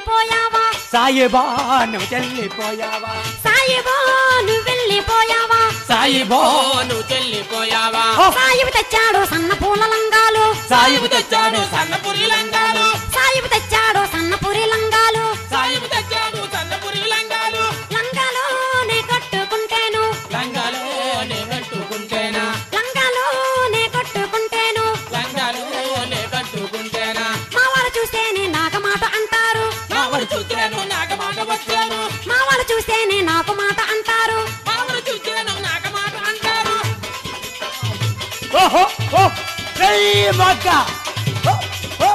వెళ్ళిపోయావా సాయిబా నువ్వు చెల్లిపోయావా సాయిబా నువ్వు వెళ్ళిపోయావా సాయిబో నువ్వు చెల్లిపోయావా సాయిబు తెచ్చాడు సన్న పూల లంగాలు సాయిబు తెచ్చాడు సన్నపురి లంగాలు సాయిబు తెచ్చాడు సన్నపురి లంగాలు సాయిబు తెచ్చాడు సన్నపురి లంగాలు లంగాలోనే కట్టుకుంటేను లంగాలు నే కట్టుకుంటేనా లంగాలోనే కట్టుకుంటేను లంగాలు నే కట్టుకుంటేనా మా వాళ్ళు చూస్తేనే నాకు మాట అంటారు మామడు చూచాను నాక మాట వచ్చాను మా వాళ్ళు చూస్తేనే నాకు మాట అంటారు మామడు చూచాను నాక మాట అంటారు ఓహో ఓ చెయ్యి మగ్గ ఓ, ఓ.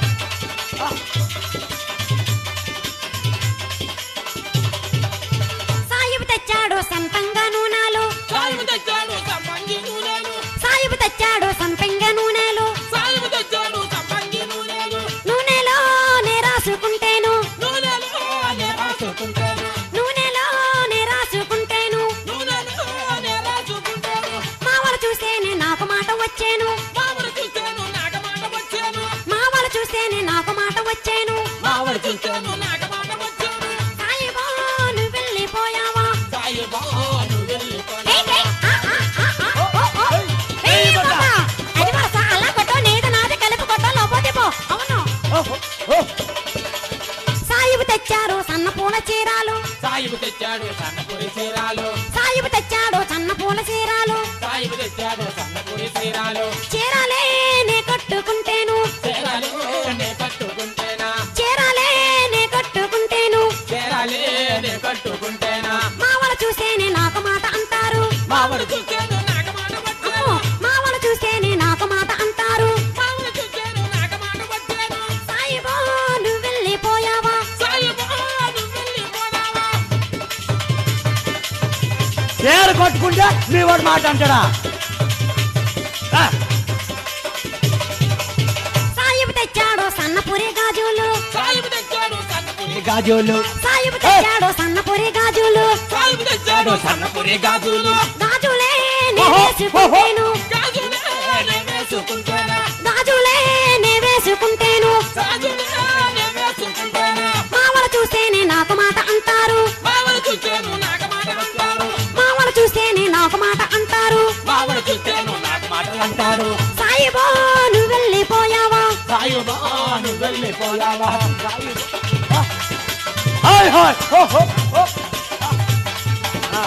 సాయిబు తెచ్చాడు సంతంగా నూనెలు సాయిబు తెచ్చాడు సంపంగి నూనెలు సాయిబు తెచ్చాడు సంపెంగ నూనెలు సాయిబు తెచ్చాడు సంపంగి నూనెలు నూనెలోనే రాసుకుంటేను నూనెలు నే రాసుకుంటాను నూనెలోనే రాసుకుంటేను నూనెలు నే రాసుకుంటాను మా వాళ్ళు చూస్తేనే నాకు మాట వచ్చేను మామడు చూచాను నాక మాట వచ్చాను మా వాళ్ళు చూస్తేనే నాకు మాట వచ్చేను మామడు చూచాను నాక మాట వచ్చాను సాయిబా నువ్వు వెళ్ళిపోయావా సాయిబో నువ్వు వెళ్ళిపోయావా ఏయ్, ఏయ్, ఆ, ఆ, ఆ, ఆ, ఓ, ఓ. ఏయ్, కొట్ట. అది వరస, అలా కొట్టు, నీది నాది కలిపి కొట్ట, లోపలికి పో. అవును ఓహో, ఓ. సాయిబు తెచ్చారు సన్న పూల చీరాలు సాయిబు తెచ్చాడు సన్నపురి చీరాలు సాయిబు తెచ్చాడు సన్న పూల చీరాలు సాయిబు తెచ్చాడు సన్నపురి చీరాలు చీరాలే నే కట్టుకుంటేను చీరాలు నే కట్టుకుంటేనా చీరాలే నే కట్టుకుంటేను చీరాలే నే కట్టుకుంటేనా మా వాళ్ళు చూస్తేనే నాకు మాట అంటారు మామడు చూచాను నాక మాట అమ్మో, వచ్చాను మా వాళ్ళు చూస్తేనే నాకు మాట అంటారు మామడు చూచాను నాక మాట వచ్చాను సాయిబా నువ్వు వెళ్ళిపోయావా సాయిబో నువ్వు వెళ్ళిపోయావా చీర కొట్టుకుంటే మీ వాడు మాట అంటాడా ఆ, సాయిబు తెచ్చాడు సన్నపురి గాజులు సాయిబు తెచ్చాడు సన్నపురి ఈ గాజులు సాయిబు తెచ్చాడు సన్నపురి గాజులు సాయిబు తెచ్చాడు సన్నపురి గాజులు గాజులే నే ఓహో, వేసుకుంటేను గాజులే నే వేసుకుంటానా గాజులే నే వేసుకుంటేను గాజులే నే వేసుకుంటానా మా వాళ్ళు చూస్తేనే నాకు మాట అంటారు మామడు చూచాను నాక మాట అంటారు మా వాళ్ళు చూస్తేనే నాకు మాట అంటారు మామడు చూచాను నాక మాట అంటారు సాయిబా నువ్వు వెళ్ళిపోయావా సాయిబో నువ్వు వెళ్ళిపోయావా హాయ్ హాయ్ ఓహో ఓ. ఆ,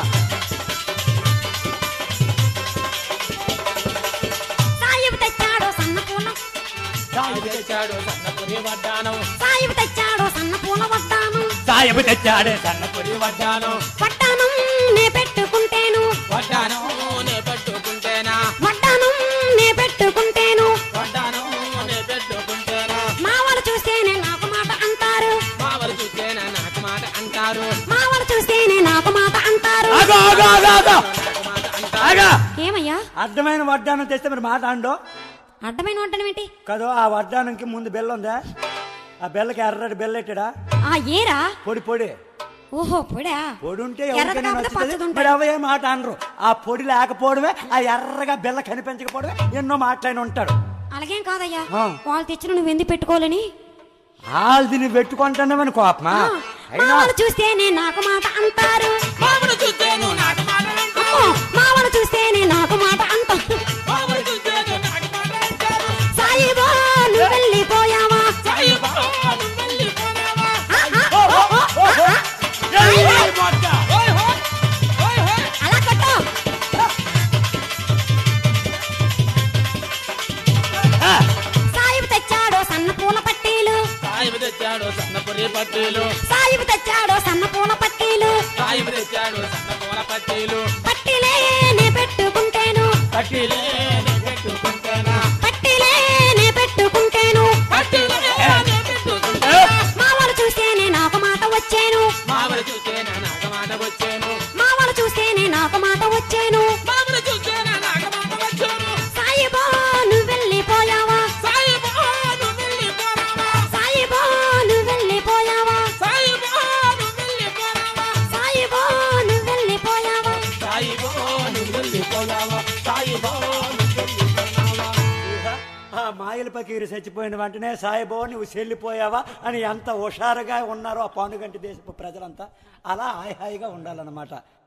సాయిబు తెచ్చాడు సన్న పూల సాయిబు తెచ్చాడు సన్నపురి వడ్డానం సాయిబు తెచ్చాడు సన్న పూల వడ్డాను సాయబు తెచ్చాడే సన్న సన్నపురి వడ్డానం వడ్డానం నే పెట్టుకుంటేను వడ్డానం నే పెట్టుకుంటేనా వడ్డానం నే పెట్టుకుంటేను వడ్డానం నే పెట్టుకుంటేనా మా వాళ్ళు చూస్తేనే నాకు మాట అంటారు మామడు చూచేనా నాకు మాట అంటారు మా వాళ్ళు చూస్తేనే నాకు మాట అంటారు ఆగో ఆగో ఆగో ఆగో నాకు మాట అంటారు ఆగా ఏమయ్యా అర్థమైన వడ్డానం తెస్తే మరి మాట అండో అడ్డమైన వడ్డనం ఏంటి కదో ఆ వడ్డానంకి ముందు బెల్ల ఉందా ఆ బెల్లకి ఎర్రటి బెల్ల ఎట్టాడా ఆ ఏరా పొడి పొడి ఓహో పొడా పొడి ఉంటే ఎర్రది ఎవరికైనా కాకపోతే నచ్చుతుంది పచ్చది ఉంటుంది. మరి అవే మాట అనరు ఆ పొడి లేకపోవడమే ఆ ఎర్రగా బెల్ల కనిపించకపోవడమే ఎన్నో మాటలైన ఉంటాడు అలాగేం కాదయ్యా ఆ. వాళ్ళు తెచ్చిన నువ్వు ఎందుకు పెట్టుకోవాలని వాళ్ళని పెట్టుకుంటున్నామని కోపమా ఆ, మా అయినా వాళ్ళు చూస్తేనే నాకు మాట అంటారు మామడు చూచేను నాకు మాట అంటారు అమ్మో, మా వాళ్ళు చూస్తేనే నాకు మాట అంటారు మామడు చూచేను నాకు మాట అంటారు సాయిబా నువ్వు వెళ్ళిపోయావా సాయిబా నువ్వు వెళ్ళిపోయావా ఆ, ఆ, ఓ, ఓ, ఓ, ఓ, ఓ, ఆ, ఓ. ఆ. ఏయ్, సాయిబా, ఏయ్, మొక్క. ఓయ్ హోయ్ ఓయ్ హోయ్ అలా కొట్టు ఆ, సాయిబు తెచ్చాడు సన్న పూల పట్టీలు సాయిబు తెచ్చాడు సన్నపురి పట్టీలు సాయిబు తెచ్చాడు సన్న పూల పట్టీలు సాయిబు తెచ్చాడు సన్న పూల పట్టీలు పట్టీలే నే పెట్టుకుంటేను పట్టీలే నే పెట్టుకుంటేనా పట్టీలే నే పెట్టుకుంటేను పట్టీలే నే పెట్టుకుంటేనా మా వాళ్ళు చూస్తేనే నాకు మాట వచ్చేను మామడు చూచేనా నాకు మాట వచ్చాను మా వాళ్ళు చూస్తేనే నాకు మాట వచ్చేను మామడు చూచేనా నాకు మాట వచ్చాను సాయిబా నువ్వు వెళ్ళిపోయావా సాయిబా నువ్వు వెళ్ళిపోయావా సాయిబా నువ్వు వెళ్ళిపోయావా సాయిబా నువ్వు వెళ్ళిపోయావా సాయిబా నువ్వు వెళ్ళిపోయావా సాయిబా నువ్వు వెళ్ళిపోయావా సాయిబా నువ్వు మాయల పకీరు చచ్చిపోయిన వెంటనే సాయిబాబు నువ్వు చెల్లిపోయావా అని ఎంత హుషారుగా ఉన్నారో ఆ పానుగంటి దేశపు ప్రజలంతా అలా హాయి హాయిగా ఉండాలన్నమాట